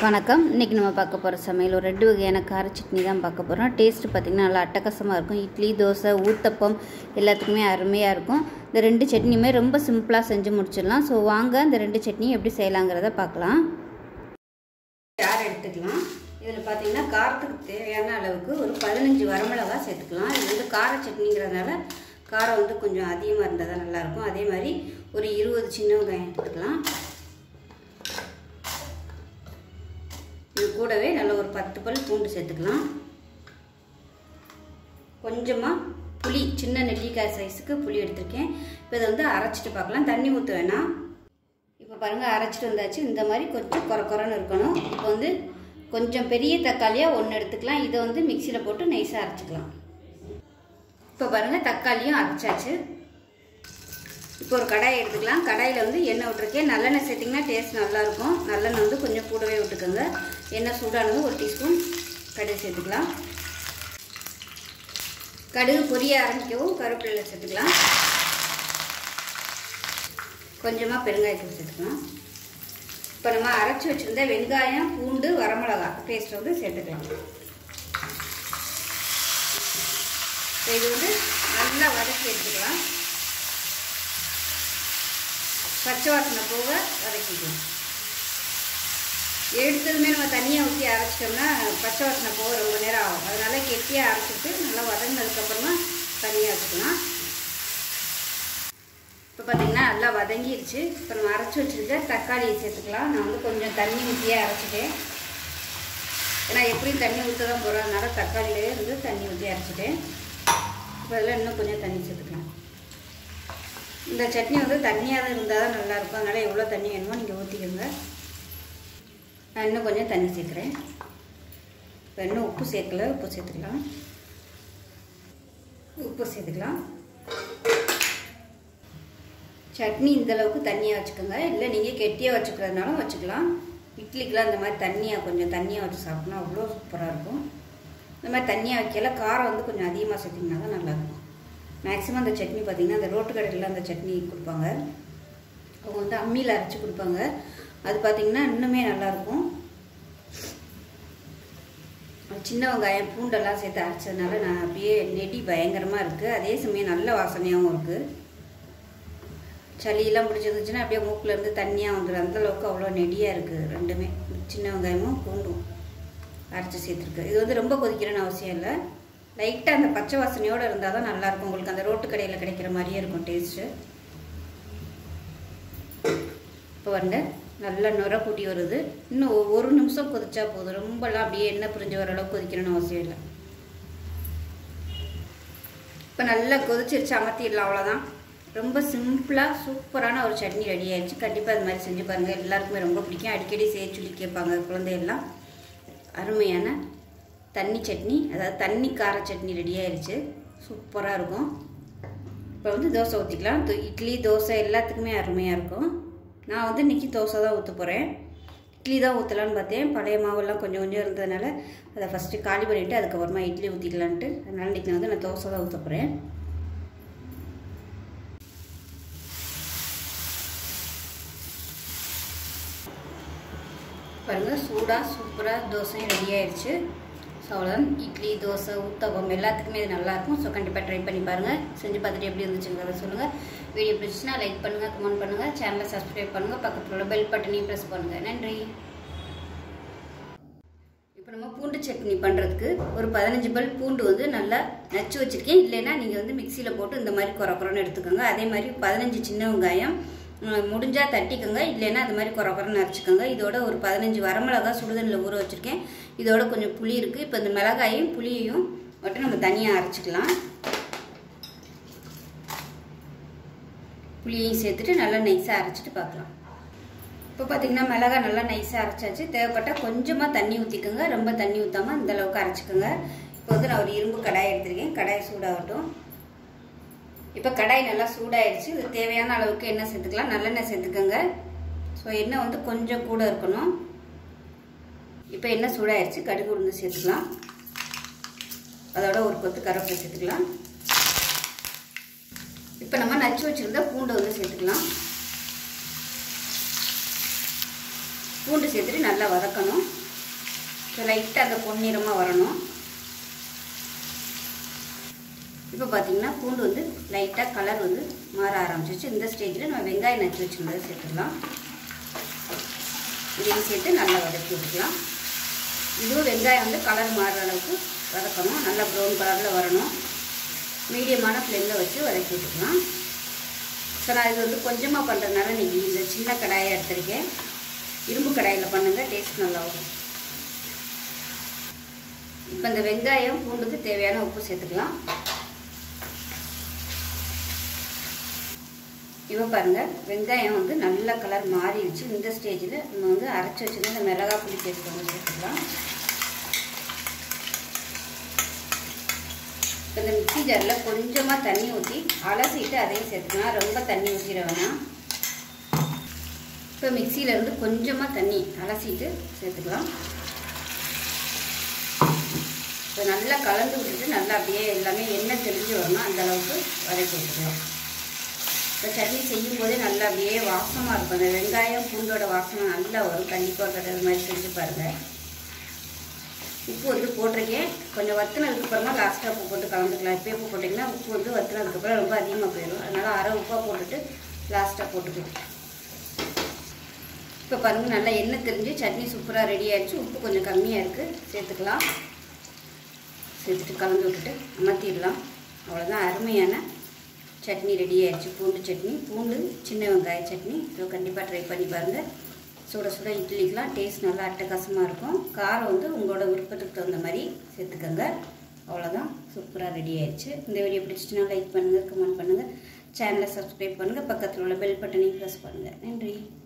வணக்கம் இன்றைக்கி நம்ம பார்க்க போகிற சமையல் ஒரு ரெண்டு வகையான கார சட்னி தான் பார்க்க போகிறோம் டேஸ்ட்டு பார்த்திங்கன்னா நல்லா அட்டகாசமாக இருக்கும் இட்லி தோசை ஊத்தப்பம் எல்லாத்துக்குமே அருமையாக இருக்கும் இந்த ரெண்டு சட்னியுமே ரொம்ப சிம்பிளாக செஞ்சு முடிச்சிடலாம் ஸோ வாங்க இந்த ரெண்டு சட்னியும் எப்படி செய்யலாங்கிறத பார்க்கலாம் ஜார் எடுத்துக்கலாம் இதில் பார்த்தீங்கன்னா காரத்துக்கு தேவையான அளவுக்கு ஒரு பதினஞ்சு வரமிளகா சேர்த்துக்கலாம் இது வந்து கார சட்னிங்கிறதுனால காரம் வந்து கொஞ்சம் அதிகமாக இருந்தால் தான் நல்லாயிருக்கும் அதே மாதிரி ஒரு இருபது சின்ன வெங்காயம் எடுத்துக்கலாம் இது கூடவே நல்ல ஒரு பத்து பல் பூண்டு சேர்த்துக்கலாம் கொஞ்சமாக புளி சின்ன நெல்லிக்காய் சைஸுக்கு புளி எடுத்திருக்கேன் இப்போ இதை வந்து அரைச்சிட்டு பார்க்கலாம் தண்ணி ஊற்ற வேணாம் இப்போ பாருங்கள் அரைச்சிட்டு வந்தாச்சு இந்த மாதிரி கொஞ்சம் குறை குறைன்னு இருக்கணும் இப்போ வந்து கொஞ்சம் பெரிய தக்காளியாக ஒன்று எடுத்துக்கலாம் இதை வந்து மிக்சியில் போட்டு நைஸாக அரைச்சிக்கலாம் இப்போ பாருங்கள் தக்காளியும் அரைச்சாச்சு இப்போ ஒரு கடாயை எடுத்துக்கலாம் கடாயில் வந்து எண்ணெய் விட்டுருக்கேன் நல்லெண்ணெய் சேர்த்திங்கன்னா டேஸ்ட் நல்லாயிருக்கும் நல்லெண்ணெய் வந்து கொஞ்சம் கூடவே விட்டுக்கோங்க எண்ணெய் சூடானது ஒரு டீஸ்பூன் கடுகு சேர்த்துக்கலாம் கடுகு பொரிய ஆரம்பிக்கவும் கருவேப்பிலை சேர்த்துக்கலாம் கொஞ்சமாக பெருங்காயத்தூள் சேர்த்துக்கலாம் இப்போ நம்ம அரைச்சி வச்சுருந்த வெங்காயம் பூண்டு வரமிளகா பேஸ்ட் வந்து சேர்த்துக்கலாம் இது வந்து நல்லா வதக்கி எடுத்துக்கலாம் பச்சை வாசனை போக வதக்கிக்கலாம் எடுத்ததுமே நம்ம தண்ணியை ஊற்றி அரைச்சிட்டோம்னா பச்சை வாசனை போக ரொம்ப நேரம் ஆகும் அதனால கெட்டியாக அரைச்சிட்டு நல்லா வதங்கினதுக்கப்புறமா தனியாக வச்சுக்கலாம் இப்போ பார்த்திங்கன்னா நல்லா வதங்கிருச்சு இப்போ நம்ம அரைச்சி வச்சுருக்க தக்காளியை சேர்த்துக்கலாம் நான் வந்து கொஞ்சம் தண்ணி ஊற்றியே அரைச்சிட்டேன் ஏன்னா எப்படியும் தண்ணி ஊற்ற தான் போகிறோம் அதனால தக்காளியிலே இருந்து தண்ணி ஊற்றி அரைச்சிட்டேன் இப்போ அதில் இன்னும் கொஞ்சம் தண்ணி சேர்த்துக்கலாம் இந்த சட்னி வந்து தண்ணியாக தான் இருந்தால் தான் நல்லாயிருக்கும் அதனால் எவ்வளோ தண்ணி வேணுமோ நீங்கள் ஊற்றிக்கோங்க நான் இன்னும் கொஞ்சம் தண்ணி சேர்க்குறேன் இப்போ இன்னும் உப்பு சேர்க்கல உப்பு சேர்த்துக்கலாம் உப்பு சேர்த்துக்கலாம் சட்னி இந்தளவுக்கு தண்ணியாக வச்சுக்கோங்க இல்லை நீங்கள் கெட்டியாக வச்சுக்கிறதுனாலும் வச்சுக்கலாம் இட்லிக்கெலாம் இந்த மாதிரி தண்ணியாக கொஞ்சம் தண்ணியாக வச்சு சாப்பிட்னா அவ்வளோ சூப்பராக இருக்கும் இந்த மாதிரி தண்ணியாக வைக்கல காரம் வந்து கொஞ்சம் அதிகமாக சேர்த்திங்கன்னா தான் நல்லாயிருக்கும் மேக்ஸிமம் அந்த சட்னி பார்த்திங்கன்னா அந்த ரோட்டு கடையில் அந்த சட்னி கொடுப்பாங்க அவங்க வந்து அம்மியில் அரைச்சி கொடுப்பாங்க அது பார்த்திங்கன்னா இன்னுமே நல்லாயிருக்கும் சின்ன வெங்காயம் பூண்டெல்லாம் சேர்த்து அரைச்சதுனால நான் அப்படியே நெடி பயங்கரமாக இருக்குது அதே சமயம் நல்ல வாசனையாகவும் இருக்குது சளியெல்லாம் பிடிச்சிருந்துச்சுன்னா அப்படியே மூக்கில் இருந்து தண்ணியாக வந்துடும் அந்தளவுக்கு அவ்வளோ நெடியாக இருக்குது ரெண்டுமே சின்ன வெங்காயமும் பூண்டும் அரைச்சி சேர்த்துருக்கு இது வந்து ரொம்ப கொதிக்கிறேன்னு அவசியம் இல்லை லைட்டாக அந்த பச்சை வாசனையோடு இருந்தால் தான் நல்லாயிருக்கும் உங்களுக்கு அந்த ரோட்டு கடையில் கிடைக்கிற மாதிரியே இருக்கும் டேஸ்ட்டு இப்போ வந்து நல்லா நுர கூட்டி வருது இன்னும் ஒரு நிமிஷம் கொதிச்சா போதும் ரொம்பலாம் அப்படியே எண்ணெய் பிரிஞ்சு வர அளவுக்கு கொதிக்கணும்னு அவசியம் இல்லை இப்போ நல்லா கொதிச்சிருச்சு அமர்த்திடலாம் அவ்வளோதான் ரொம்ப சிம்பிளாக சூப்பரான ஒரு சட்னி ரெடி ஆயிடுச்சு கண்டிப்பாக அது மாதிரி செஞ்சு பாருங்கள் எல்லாருக்குமே ரொம்ப பிடிக்கும் அடிக்கடி செய்ய சொல்லி கேட்பாங்க குழந்தையெல்லாம் அருமையான தண்ணி சட்னி அதாவது தண்ணி கார சட்னி ரெடி ஆயிடுச்சு சூப்பராக இருக்கும் இப்போ வந்து தோசை ஊற்றிக்கலாம் இட்லி தோசை எல்லாத்துக்குமே அருமையாக இருக்கும் நான் வந்து இன்றைக்கி தோசை தான் ஊற்ற போகிறேன் இட்லி தான் ஊற்றலான்னு பார்த்தேன் பழைய மாவெல்லாம் கொஞ்சம் கொஞ்சம் இருந்ததுனால அதை ஃபஸ்ட்டு காலி பண்ணிவிட்டு அதுக்கப்புறமா இட்லி ஊற்றிக்கலான்ட்டு அதனால் இன்றைக்கி வந்து நான் தோசை தான் ஊற்ற போகிறேன் பாருங்கள் சூடாக சூப்பராக தோசையும் ரெடி ஆயிடுச்சு ஸோ அவ்வளோதான் இட்லி தோசை ஊத்தப்பம் எல்லாத்துக்குமே இது நல்லாயிருக்கும் ஸோ கண்டிப்பாக ட்ரை பண்ணி பாருங்கள் செஞ்சு பார்த்துட்டு எப்படி இருந்துச்சுங்கிறத சொல்லுங்கள் வீடியோ பிடிச்சிச்சுன்னா லைக் பண்ணுங்கள் கமெண்ட் பண்ணுங்கள் சேனலை சப்ஸ்கிரைப் பண்ணுங்கள் பக்கத்தில் உள்ள பெல் பட்டனையும் ப்ரெஸ் பண்ணுங்கள் நன்றி இப்போ நம்ம பூண்டு சட்னி பண்ணுறதுக்கு ஒரு பதினஞ்சு பல் பூண்டு வந்து நல்லா நச்சு வச்சுருக்கேன் இல்லைன்னா நீங்கள் வந்து மிக்சியில் போட்டு இந்த மாதிரி குறை குறைன்னு எடுத்துக்கோங்க அதே மாதிரி பதினஞ்சு சின்ன வெங்காயம் முடிஞ்சால் தட்டிக்கோங்க இல்லைன்னா அது மாதிரி குறை குறைன்னு அரைச்சிக்கோங்க இதோட ஒரு பதினஞ்சு வரமிளகா சுடுதண்ணில் ஊற வச்சுருக்கேன் இதோட கொஞ்சம் புளி இருக்குது இப்போ இந்த மிளகாயும் புளியையும் மட்டும் நம்ம தனியாக அரைச்சிக்கலாம் புளியையும் சேர்த்துட்டு நல்லா நைஸாக அரைச்சிட்டு பார்க்கலாம் இப்போ பார்த்தீங்கன்னா மிளகா நல்லா நைஸாக அரைச்சாச்சு தேவைப்பட்டால் கொஞ்சமாக தண்ணி ஊற்றிக்கோங்க ரொம்ப தண்ணி ஊற்றாமல் இந்த அளவுக்கு அரைச்சிக்கோங்க இப்போ வந்து நான் ஒரு இரும்பு கடாய் எடுத்திருக்கேன் கடாய் சூடாகட்டும் இப்போ கடாய் நல்லா சூடாயிடுச்சு இது தேவையான அளவுக்கு எண்ணெய் சேர்த்துக்கலாம் நல்லெண்ணெய் சேர்த்துக்கோங்க ஸோ எண்ணெய் வந்து கொஞ்சம் கூட இருக்கணும் இப்போ எண்ணெய் சூடாயிடுச்சு கடுகு உளுந்து சேர்த்துக்கலாம் அதோட ஒரு கொத்து கருவேப்பிலை சேர்த்துக்கலாம் இப்போ நம்ம நச்சு வச்சுருந்த பூண்டை வந்து சேர்த்துக்கலாம் பூண்டு சேர்த்துட்டு நல்லா வதக்கணும் ஸோ லைட்டாக அந்த பொன்னிறமாக வரணும் இப்போ பார்த்தீங்கன்னா பூண்டு வந்து லைட்டாக கலர் வந்து மாற ஆரம்பிச்சிச்சு இந்த ஸ்டேஜில் நம்ம வெங்காயம் நச்சு வச்சுருந்ததை சேர்த்துக்கலாம் இதையும் சேர்த்து நல்லா வதக்கி விட்டுக்கலாம் இதுவும் வெங்காயம் வந்து கலர் மாறுற அளவுக்கு வதக்கணும் நல்லா ப்ரௌன் கலரில் வரணும் மீடியமான ஃப்ளேமில் வச்சு வதக்கி விட்டுக்கலாம் ஸோ நான் இது வந்து கொஞ்சமாக பண்ணுறதுனால இன்றைக்கி இந்த சின்ன கடாயை எடுத்திருக்கேன் இரும்பு கடாயில் பண்ணுங்கள் டேஸ்ட் நல்லா வரும் இப்போ இந்த வெங்காயம் பூண்டுக்கு தேவையான உப்பு சேர்த்துக்கலாம் இப்போ பாருங்கள் வெங்காயம் வந்து நல்ல கலர் மாறிடுச்சு இந்த ஸ்டேஜில் நம்ம வந்து அரைச்சி வச்சுருந்த இந்த மிளகா புளி பேஸ்ட் வந்து சேர்த்துக்கலாம் இப்போ இந்த மிக்சி ஜாரில் கொஞ்சமாக தண்ணி ஊற்றி அலசிட்டு அதையும் சேர்த்துக்கலாம் ரொம்ப தண்ணி ஊற்றிட வேணாம் இப்போ மிக்சியிலேருந்து கொஞ்சமாக தண்ணி அலசிட்டு சேர்த்துக்கலாம் இப்போ நல்லா கலந்து விட்டுட்டு நல்லா அப்படியே எல்லாமே எண்ணெய் தெளிஞ்சு வரணும் அந்த அளவுக்கு வதக்கி விட்டுக்கலாம் இப்போ சட்னி செய்யும் போதே நல்லா அப்படியே வாசமாக இருக்கும் அந்த வெங்காயம் பூண்டோட வாசனை நல்லா வரும் கண்டிப்பாக கட்டுறது மாதிரி செஞ்சு பாருங்கள் உப்பு வந்து போட்டிருக்கேன் கொஞ்சம் வத்துனதுக்கப்புறமா லாஸ்ட்டாக உப்பு போட்டு கலந்துக்கலாம் இப்போ உப்பு போட்டிங்கன்னா உப்பு வந்து வத்துனதுக்கப்புறம் ரொம்ப அதிகமாக போயிடும் அதனால் அரை உப்பாக போட்டுட்டு லாஸ்ட்டாக போட்டுக்கலாம் இப்போ பாருங்கள் நல்லா எண்ணெய் தெரிஞ்சு சட்னி சூப்பராக ரெடி ஆயிடுச்சு உப்பு கொஞ்சம் கம்மியாக இருக்குது சேர்த்துக்கலாம் சேர்த்துட்டு கலந்து விட்டுட்டு அமர்த்திடலாம் அவ்வளோதான் அருமையான சட்னி ரெடி ஆயிடுச்சு பூண்டு சட்னி பூண்டு சின்ன வெங்காய சட்னி ஸோ கண்டிப்பாக ட்ரை பண்ணி பாருங்கள் சுட சுட இட்லிக்கெலாம் டேஸ்ட் நல்லா அட்டகாசமாக இருக்கும் காரம் வந்து உங்களோட விருப்பத்துக்கு தகுந்த மாதிரி சேர்த்துக்கோங்க அவ்வளோதான் சூப்பராக ரெடி ஆயிடுச்சு இந்த வீடியோ பிடிச்சிட்டுனா லைக் பண்ணுங்கள் கமெண்ட் பண்ணுங்கள் சேனலை சப்ஸ்கிரைப் பண்ணுங்கள் பக்கத்தில் உள்ள பெல் பட்டனையும் ப்ரெஸ் பண்ணுங்கள் நன்றி